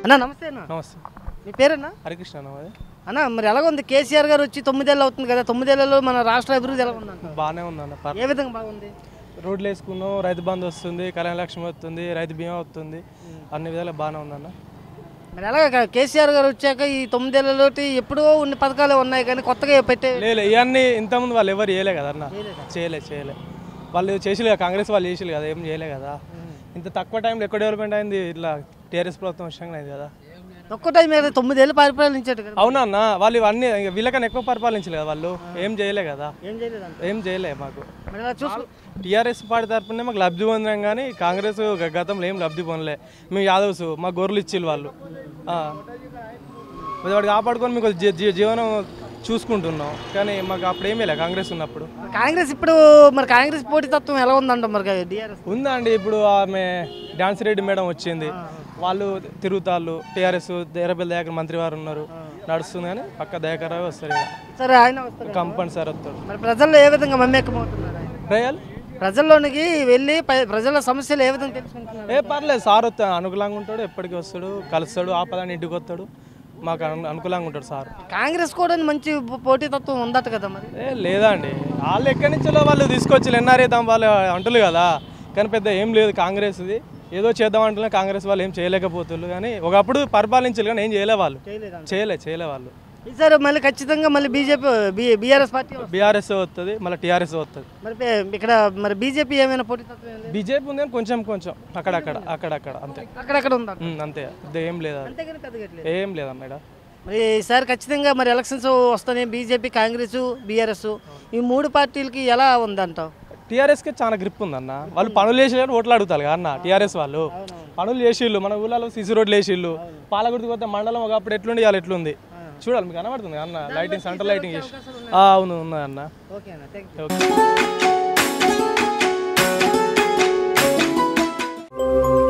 అన్న నమస్తే అన్న నమస్తే మీ పేరన్నా హరికృష్ణ అన్న మాది అన్న మరి ఎలా ఉంది కేసీఆర్ గారు వచ్చి తొమ్మిదేళ్ళు అవుతుంది కదా తొమ్మిదేళ్లలో మన రాష్ట్ర అభివృద్ధి ఎలా ఉందంట బాగానే ఉందన్న పర్ ఏ విధంగా బాగుంది రోడ్లు వేసుకున్నాం రైతు బంధు వస్తుంది కళ్యాణ లక్ష్మి వస్తుంది రైతు బీమా వస్తుంది అన్ని విధాలు బాగానే ఉందన్న మరి ఎలాగ కేసీఆర్ గారు వచ్చాక ఈ తొమ్మిదేళ్లలోటి ఎప్పుడో ఉన్న పథకాలు ఉన్నాయి కానీ కొత్తగా పెట్టే లేదు ఇవన్నీ ఇంతకుముందు వాళ్ళు ఎవరు చేయలే కదా అన్న చేయలే చేయలే వాళ్ళు చేసిలే కదా కాంగ్రెస్ వాళ్ళు చేసిలే కదా ఏం చేయలే కదా ఇంత తక్కువ టైంలో ఎక్కువ డెవలప్మెంట్ అయింది ఇట్లా టీఆర్ఎస్ ప్రభుత్వం విషయంగా అయింది కదా ఒక్క టైం మీద తొమ్మిదేళ్ళు పరిపాలించాడు కదా అవునా అన్న వాళ్ళు ఇవన్నీ ఇంక వీళ్ళకన్నా ఎక్కువ పరిపాలించలే కదా వాళ్ళు ఏం చేయలే కదా ఏం చేయలేదంట ఏం చేయలే మాకు మరి అలా చూసు టీఆర్ఎస్ పార్టీ తరపునే మాకు లబ్ధి పొందాం కానీ కాంగ్రెస్ గ- గతంలో ఏం లబ్ధి పొందలే మేము యాదవ్స్ మా గొర్రెలు ఇచ్చిళ్ళు వాళ్ళు ఆ. మరి వాడు కాపాడుకొని మీకు జీ- జీ- జీవనం చూసుకుంటున్నాం కానీ మాకు అప్పుడు ఏమీ లే కాంగ్రెస్ ఉన్నప్పుడు కాంగ్రెస్ ఇప్పుడు మరి కాంగ్రెస్ పోటీతత్వం ఎలా ఉందంట మరి డిఆర్ఎస్ ఉందండి ఇప్పుడు ఆమె డాన్స్ రెడ్డి మేడం వచ్చింది వాళ్ళు తిరుగుతాళ్ళు టీఆర్ఎస్ దేరబెల్ దయాకర్ మంత్రి వారు ఉన్నారు నడుస్తుంది కానీ పక్క దయాకర్ రావు వస్తారు ఇక. సరే ఆయన వస్తారు కంపల్సరీ వస్తాడు మరి ప్రజల్లో ఏ విధంగా మమ్మేకమవుతున్నారు ఆయన? రియల్ ప్రజల్లోనికి వెళ్ళి ప- ప్రజల సమస్యలు ఏ విధంగా తెలుసుకుంటున్నారు ఏ పర్లేదు సార్ వస్తాడు అనుకూలంగా ఉంటాడు ఎప్పటికీ వస్తాడు కలుస్తాడు ఆపదాన్ని ఇంటికి వస్తాడు మాకు అను- అనుకూలంగా ఉంటాడు సార్ కాంగ్రెస్ కూడా మంచి పో- పోటీతత్వం ఉందట కదా మరి ఏ లేదండి వాళ్ళు ఎక్కడి నుంచో వాళ్ళు తీసుకొచ్చి ఎన్ఆర్ఏ దాం వాళ్ళు అంటులు కదా కానీ పెద్ద ఏం లేదు కాంగ్రెస్ది ఏదో చేద్దాం అంటున్నా కాంగ్రెస్ వాళ్ళు ఏం చేయలేకపోతున్నారు కానీ ఒకప్పుడు పరిపాలించారు కానీ ఏం చేయలే వాళ్ళు చేయలే చేయలే వాళ్ళు ఈసారి మళ్ళీ ఖచ్చితంగా మళ్ళీ బీజేపీ బీఆర్ఎస్ పార్టీ వస్తుంది. బీఆర్ఎస్ వస్తుంది మళ్ళీ టీఆర్ఎస్ వస్తుంది మరి పే- ఇక్కడ మరి బీజేపీ ఏమైనా పోటీతత్వం ఏం లేదు బీజేపీ ఉంది కానీ కొంచెం కొంచెం అక్కడక్కడ అక్కడక్కడ అంతే అక్కడక్కడ ఉందంట ఉమ్, అంతే పెద్ద ఏం లేదా అంతేగాని పెద్దగట్లేదు ఏం లేదా మేడం మరి ఈసారి ఖచ్చితంగా మరి ఎలక్షన్స్ వస్తాయి బీజేపీ కాంగ్రెస్ బీఆర్ఎస్ ఈ మూడు పార్టీలకి ఎలా ఉందంటావు టీఆర్ఎస్కి చాలా గ్రిప్ ఉందన్న వాళ్ళు పనులు చేసి ఓట్లు అడుగుతారు కదా అన్న టీఆర్ఎస్ వాళ్ళు పనులు చేసిళ్ళు మన ఊళ్ళలో సిసి రోడ్లు వేసిళ్ళు పాలగుడికి పోతే మండలం ఒకప్పుడు ఎట్లుండి ఇవాళ ఎట్లుంది చూడాలి మీకు కనబడుతుంది కదా అన్న లైటింగ్ సెంటర్ లైటింగ్ చేసి ఆ, అవును ఉన్నది అన్న ఓకే అన్న థ్యాంక్ ఓకే యూ